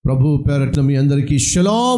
ప్రభు పేరట్ల మీ అందరికీ షలాం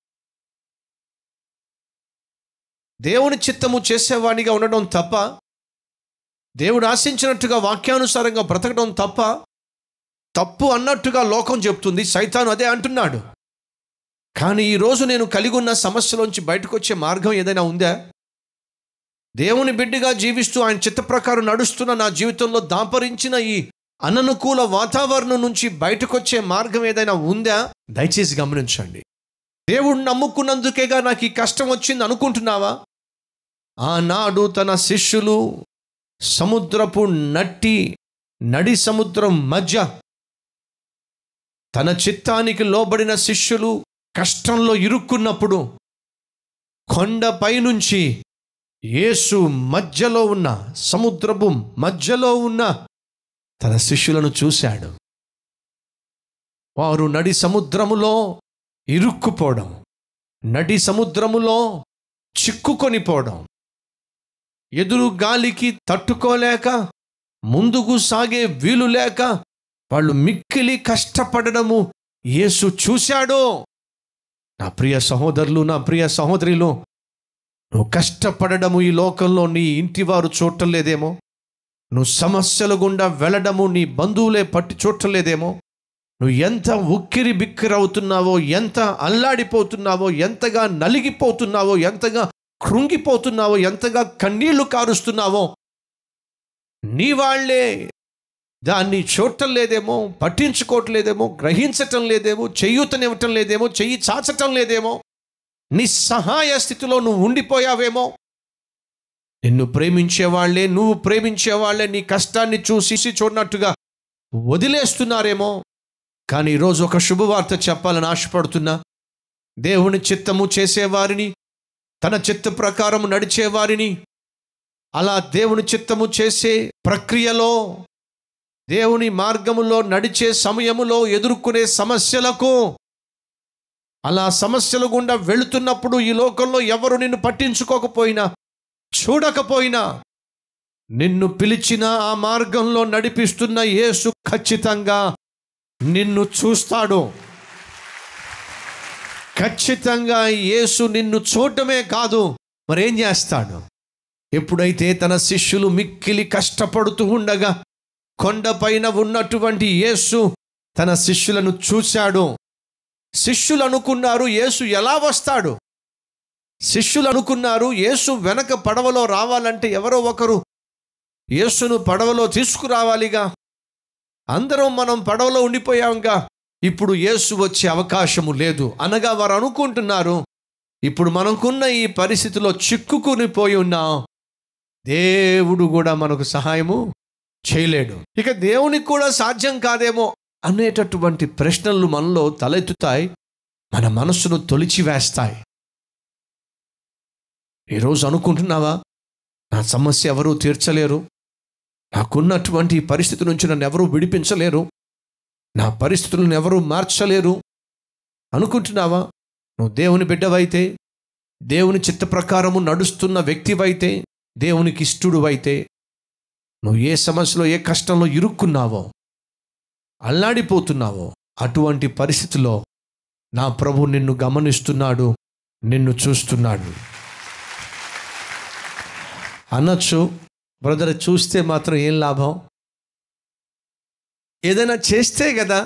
దేవుని చిత్తము చేసేవాడిగా ఉండడం తప్ప దేవుడు ఆశించినట్టుగా వాక్యానుసారంగా బ్రతకడం తప్ప తప్పు అన్నట్టుగా లోకం చెప్తుంది సైతాను అదే అంటున్నాడు కానీ ఈరోజు నేను కలిగి ఉన్న సమస్యలోంచి బయటకు వచ్చే మార్గం ఏదైనా ఉందా దేవుని బిడ్డగా జీవిస్తూ ఆయన చిత్త ప్రకారం నడుస్తున్న నా జీవితంలో దాపరించిన ఈ అననుకూల వాతావరణం నుంచి బయటకు వచ్చే మార్గం ఏదైనా ఉందా దయచేసి గమనించండి దేవుడు నమ్ముకున్నందుకేగా నాకు ఈ కష్టం వచ్చింది అనుకుంటున్నావా ఆనాడు తన శిష్యులు సముద్రపు నట్టి నడి సముద్రం మధ్య తన చిత్తానికి లోబడిన శిష్యులు కష్టంలో ఇరుక్కున్నప్పుడు కొండపై నుంచి యేసు మధ్యలో ఉన్న సముద్రపు మధ్యలో ఉన్న తన శిష్యులను చూశాడు వారు నడి సముద్రములో ఇరుక్కుపోవడం నడి సముద్రములో చిక్కుకొని పోవడం ఎదురు గాలికి తట్టుకోలేక ముందుకు సాగే వీలు లేక వాళ్ళు మిక్కిలి కష్టపడడము యేసు చూశాడు నా ప్రియ సహోదరులు నా ప్రియ సహోదరిలు నువ్వు కష్టపడడము ఈ లోకంలో నీ ఇంటి వారు చూడటం లేదేమో నువ్వు సమస్యల గుండా వెళ్ళడము నీ బంధువులే పట్టి చూడలేదేమో నువ్వు ఎంత ఉక్కిరి బిక్కిరవుతున్నావో ఎంత అల్లాడిపోతున్నావో ఎంతగా నలిగిపోతున్నావో ఎంతగా కృంగిపోతున్నావో ఎంతగా కన్నీళ్లు కారుస్తున్నావో నీ వాళ్ళే దాన్ని చూడటం లేదేమో పట్టించుకోవట్లేదేమో గ్రహించటం లేదేమో చెయ్యూతనివ్వటం లేదేమో చెయ్యి చాచటం లేదేమో నిస్సహాయ స్థితిలో నువ్వు ఉండిపోయావేమో నిన్ను ప్రేమించేవాళ్లే నువ్వు ప్రేమించేవాళ్లే నీ కష్టాన్ని చూసి చూడనట్టుగా వదిలేస్తున్నారేమో కానీ ఈరోజు ఒక శుభవార్త చెప్పాలని ఆశపడుతున్నా దేవుని చిత్తము చేసేవారిని తన చిత్త ప్రకారం నడిచేవారిని అలా దేవుని చిత్తము చేసే ప్రక్రియలో దేవుని మార్గములో నడిచే సమయములో ఎదుర్కొనే సమస్యలకు అలా సమస్యల గుండా వెళుతున్నప్పుడు ఈ లోకంలో ఎవరు నిన్ను పట్టించుకోకపోయినా చూడకపోయినా నిన్ను పిలిచిన ఆ మార్గంలో నడిపిస్తున్న యేసు ఖచ్చితంగా నిన్ను చూస్తాడు ఖచ్చితంగా యేసు నిన్ను చూడటమే కాదు మరేం చేస్తాడు ఎప్పుడైతే తన శిష్యులు మిక్కిలి కష్టపడుతూ ఉండగా కొండపైన ఉన్నటువంటి యేసు తన శిష్యులను చూశాడు శిష్యులు అనుకున్నారు యేసు ఎలా వస్తాడు శిష్యులు అనుకున్నారు యేసు వెనక పడవలో రావాలంటే ఎవరో ఒకరు యేసును పడవలో తీసుకురావాలిగా అందరం మనం పడవలో ఉండిపోయాంగా ఇప్పుడు యేసు వచ్చే అవకాశము లేదు అనగా వారు అనుకుంటున్నారు ఇప్పుడు మనకున్న ఈ పరిస్థితిలో చిక్కుకుని పోయి ఉన్నాం దేవుడు కూడా మనకు సహాయము చేయలేడు ఇక దేవునికి కూడా సాధ్యం కాదేమో అనేటటువంటి ప్రశ్నలు మనలో తలెత్తుతాయి మన మనస్సును తొలిచివేస్తాయి ఈరోజు అనుకుంటున్నావా నా సమస్య ఎవరూ తీర్చలేరు నాకున్నటువంటి పరిస్థితి నుంచి నన్ను ఎవరూ విడిపించలేరు నా పరిస్థితులను ఎవరూ మార్చలేరు అనుకుంటున్నావా నువ్వు దేవుని బిడ్డవైతే దేవుని చిత్త ప్రకారము నడుస్తున్న వ్యక్తివైతే దేవునికి ఇష్టడువైతే నువ్వు ఏ సమస్యలో ఏ కష్టంలో ఇరుక్కున్నావో అల్లాడిపోతున్నావో అటువంటి పరిస్థితిలో నా ప్రభు నిన్ను గమనిస్తున్నాడు నిన్ను చూస్తున్నాడు అనొచ్చు బ్రదర్ చూస్తే మాత్రం ఏం లాభం ఏదైనా చేస్తే కదా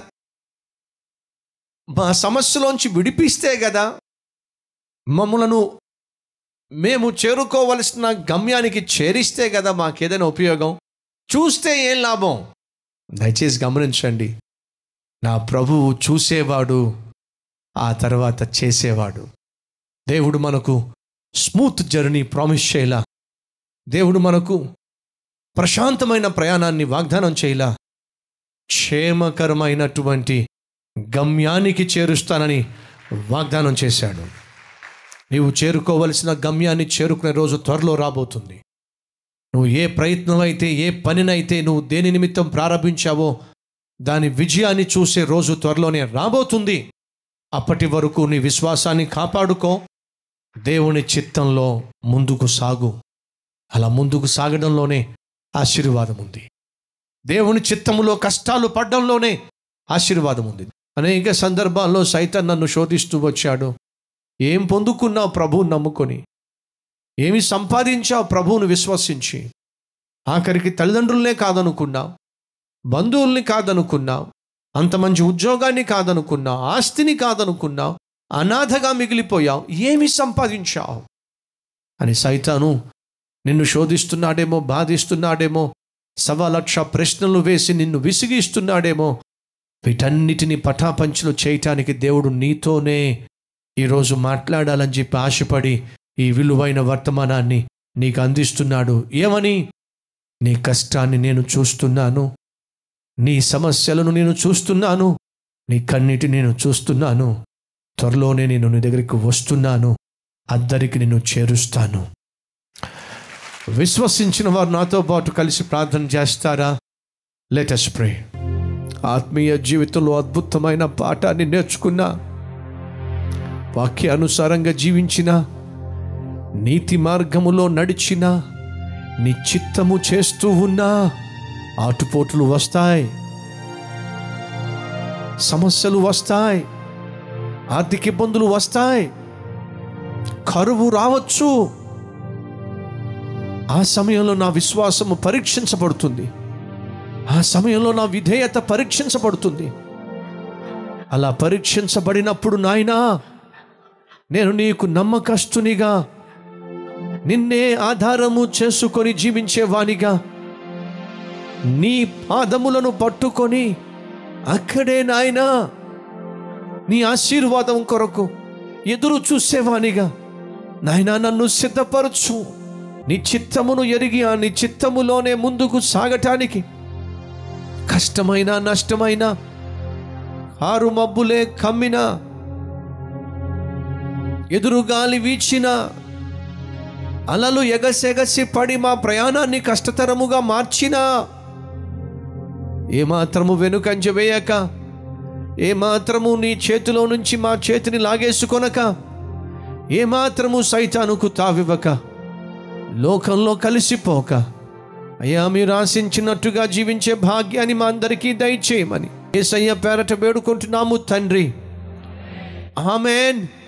మా సమస్యలోంచి విడిపిస్తే కదా మమ్మలను మేము చేరుకోవలసిన గమ్యానికి చేరిస్తే కదా మాకేదైనా ఉపయోగం చూస్తే ఏం లాభం దయచేసి గమనించండి నా ప్రభువు చూసేవాడు ఆ తర్వాత చేసేవాడు దేవుడు మనకు స్మూత్ జర్నీ ప్రామిస్ చేయలా దేవుడు మనకు ప్రశాంతమైన ప్రయాణాన్ని వాగ్దానం చేయలా క్షేమకరమైనటువంటి గమ్యానికి చేరుస్తానని వాగ్దానం చేశాడు నీవు చేరుకోవలసిన గమ్యాన్ని చేరుకునే రోజు త్వరలో రాబోతుంది నువ్వు ఏ ప్రయత్నం అయితే ఏ పనినైతే నువ్వు దేని నిమిత్తం ప్రారంభించావో దాని విజయాన్ని చూసే రోజు త్వరలోనే రాబోతుంది అప్పటి వరకు నీ విశ్వాసాన్ని కాపాడుకో దేవుని చిత్తంలో ముందుకు సాగు అలా ముందుకు సాగడంలోనే ఆశీర్వాదం ఉంది దేవుని చిత్తములో కష్టాలు పడడంలోనే ఆశీర్వాదం ఉంది అనేక సందర్భాల్లో సైతం నన్ను శోధిస్తూ వచ్చాడు ఏం పొందుకున్నావు ప్రభువుని నమ్ముకొని ఏమి సంపాదించావు ప్రభువును విశ్వసించి ఆఖరికి తల్లిదండ్రులనే కాదనుకున్నావు బంధువుల్ని కాదనుకున్నావు అంత మంచి ఉద్యోగాన్ని కాదనుకున్నావు ఆస్తిని కాదనుకున్నావు అనాథగా మిగిలిపోయావు ఏమి సంపాదించావు అని సైతాను నిన్ను శోధిస్తున్నాడేమో బాధిస్తున్నాడేమో సవా లక్ష ప్రశ్నలు వేసి నిన్ను విసిగిస్తున్నాడేమో వీటన్నిటిని పటాపంచులు చేయటానికి దేవుడు నీతోనే ఈరోజు మాట్లాడాలని చెప్పి ఆశపడి ఈ విలువైన వర్తమానాన్ని నీకు అందిస్తున్నాడు ఏమని నీ కష్టాన్ని నేను చూస్తున్నాను నీ సమస్యలను నేను చూస్తున్నాను నీ కన్నిటి నేను చూస్తున్నాను త్వరలోనే నేను నీ దగ్గరికి వస్తున్నాను అద్దరికి నిన్ను చేరుస్తాను విశ్వసించిన వారు నాతో పాటు కలిసి ప్రార్థన చేస్తారా లెటస్ ప్రే ఆత్మీయ జీవితంలో అద్భుతమైన పాఠాన్ని నేర్చుకున్నా వాక్యానుసారంగా జీవించిన నీతి మార్గములో నడిచిన నీ చిత్తము చేస్తూ ఉన్నా ఆటుపోట్లు వస్తాయి సమస్యలు వస్తాయి ఆర్థిక ఇబ్బందులు వస్తాయి కరువు రావచ్చు ఆ సమయంలో నా విశ్వాసము పరీక్షించబడుతుంది ఆ సమయంలో నా విధేయత పరీక్షించబడుతుంది అలా పరీక్షించబడినప్పుడు నాయనా నేను నీకు నమ్మకస్తునిగా నిన్నే ఆధారము చేసుకొని జీవించేవానిగా నీ పాదములను పట్టుకొని అక్కడే నాయనా నీ ఆశీర్వాదం కొరకు ఎదురు చూసేవానిగా నాయనా నన్ను సిద్ధపరచు నీ చిత్తమును ఎరిగి ఆ నీ చిత్తములోనే ముందుకు సాగటానికి కష్టమైన నష్టమైన ఆరు మబ్బులే కమ్మినా ఎదురుగాలి వీచిన అలలు ఎగసెగసి పడి మా ప్రయాణాన్ని కష్టతరముగా మార్చినా ఏమాత్రము వెనుకంజ వేయక ఏమాత్రము నీ చేతిలో నుంచి మా చేతిని లాగేసుకొనక ఏమాత్రము సైతానుకు తావివ్వక లోకంలో కలిసిపోక అయ్యా మీరు ఆశించినట్టుగా జీవించే భాగ్యాన్ని మా అందరికీ దయచేయమని ఏసయ్య పేరట వేడుకుంటున్నాము తండ్రి ఆమెన్